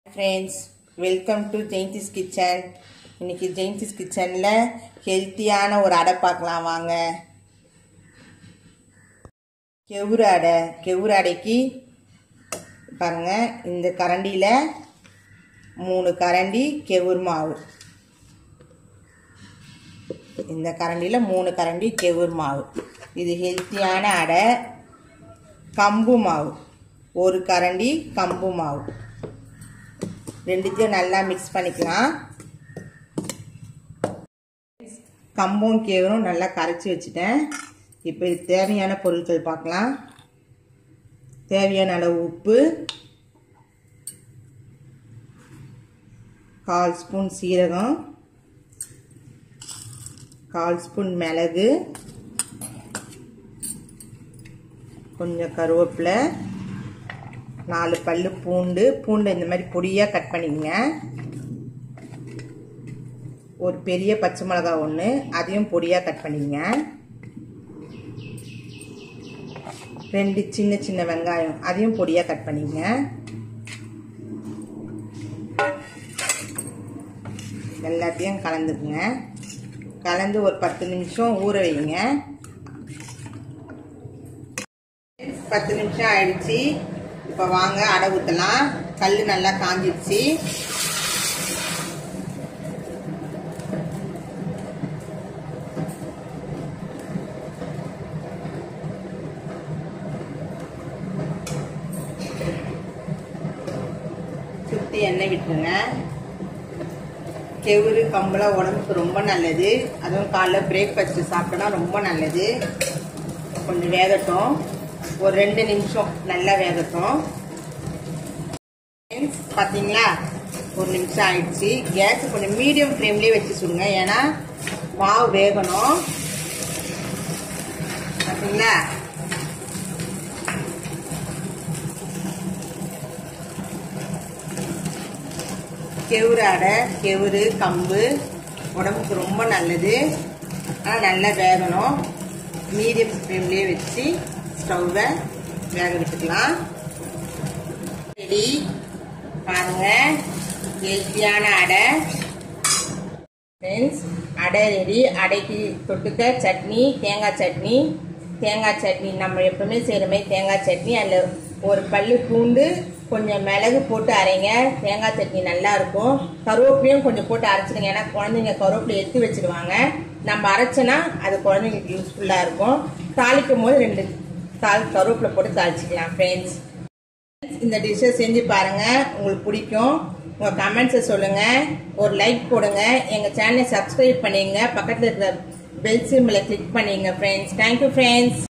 friends welcome to Jayanthi's kitchen இன்னைக்கு ஜெயந்திஸ் கிச்சனில் ஹெல்த்தியான ஒரு அடை பார்க்கலாம் வாங்க கெவுரு அடை கெவுரு அடைக்கு பாருங்க இந்த கரண்டியில் மூணு கரண்டி கெவுரு மாவு இந்த கரண்டியில் மூணு கரண்டி கெவுரு மாவு இது ஹெல்த்தியான அடை கம்பு மாவு ஒரு கரண்டி கம்பு மாவு ரெண்டுத்தையும் நல்லா மிக்ஸ் பண்ணிக்கலாம் கம்பும் கேவரும் நல்லா கரைச்சி வச்சுட்டேன் இப்போ இது தேவையான பொருட்கள் பார்க்கலாம் தேவையான அளவு உப்பு கால் ஸ்பூன் சீரகம் கால் ஸ்பூன் மிளகு கொஞ்சம் கருவேப்பிலை நாலு பல்லு பூண்டு பூண்டு இந்த மாதிரி பொடியாக கட் பண்ணிக்கங்க ஒரு பெரிய பச்சை மிளகா ஒன்று அதையும் பொடியாக கட் பண்ணிக்கங்க ரெண்டு சின்ன சின்ன வெங்காயம் அதையும் பொடியாக கட் பண்ணிக்கங்க எல்லாத்தையும் கலந்துக்குங்க கலந்து ஒரு பத்து நிமிஷம் ஊற வைங்க பத்து நிமிஷம் ஆயிடுச்சு இப்போ வாங்க அடை ஊற்றலாம் கல் நல்லா காஞ்சிடுச்சு சுற்றி எண்ணெய் விட்டுருங்க கெவுரு கம்பளம் உடம்புக்கு ரொம்ப நல்லது அதுவும் காலைல பிரேக்ஃபாஸ்ட் சாப்பிட்டோன்னா ரொம்ப நல்லது கொஞ்சம் வேகட்டும் ஒரு ரெண்டு நிமிஷம் நல்லா வேகட்டும் பார்த்தீங்களா ஒரு நிமிஷம் ஆயிடுச்சு கேஸ் கொஞ்சம் மீடியம் ஃப்ளேம்லேயே வச்சு சுடுங்க ஏன்னா மாவு வேகணும் பார்த்தீங்களா கெவுரு அடை கெவுரு கம்பு உடம்புக்கு ரொம்ப நல்லது ஆனால் நல்லா வேகணும் மீடியம் ஃப்ளேம்லேயே வச்சு ஸ்டவ்வை வேக விட்டுக்கலாம் ரெடி பாருங்க ஹெல்த்தியான அடை ஃப்ரெண்ட்ஸ் அடை ரெடி அடைக்கு தொட்டுக்க சட்னி தேங்காய் சட்னி தேங்காய் சட்னி நம்ம எப்பவுமே செய்கிற மாதிரி தேங்காய் சட்னி அதில் ஒரு பல்லு பூண்டு கொஞ்சம் மிளகு போட்டு அரைங்க தேங்காய் சட்னி நல்லா இருக்கும் கருவேப்பிலையும் கொஞ்சம் போட்டு அரைச்சிடுங்க ஏன்னா குழந்தைங்க கருவேப்பிலை எடுத்து வச்சிருவாங்க நம்ம அரைச்சோன்னா அது குழந்தைங்களுக்கு யூஸ்ஃபுல்லாக இருக்கும் தாளிக்கும் போது ரெண்டு தாள் கருவேப்பிலை போட்டு தாளிச்சிக்கலாம் ஃப்ரெண்ட்ஸ் இந்த டிஷ்ஷை செஞ்சு பாருங்க உங்களுக்கு பிடிக்கும் உங்க கமெண்ட்ஸை சொல்லுங்க ஒரு லைக் போடுங்க எங்க சேனலை சப்ஸ்கிரைப் பண்ணிங்க பக்கத்தில் இருக்கிற பெல் சிம்பிளை கிளிக் பண்ணிங்க ஃப்ரெண்ட்ஸ் தேங்க்யூ ஃப்ரெண்ட்ஸ்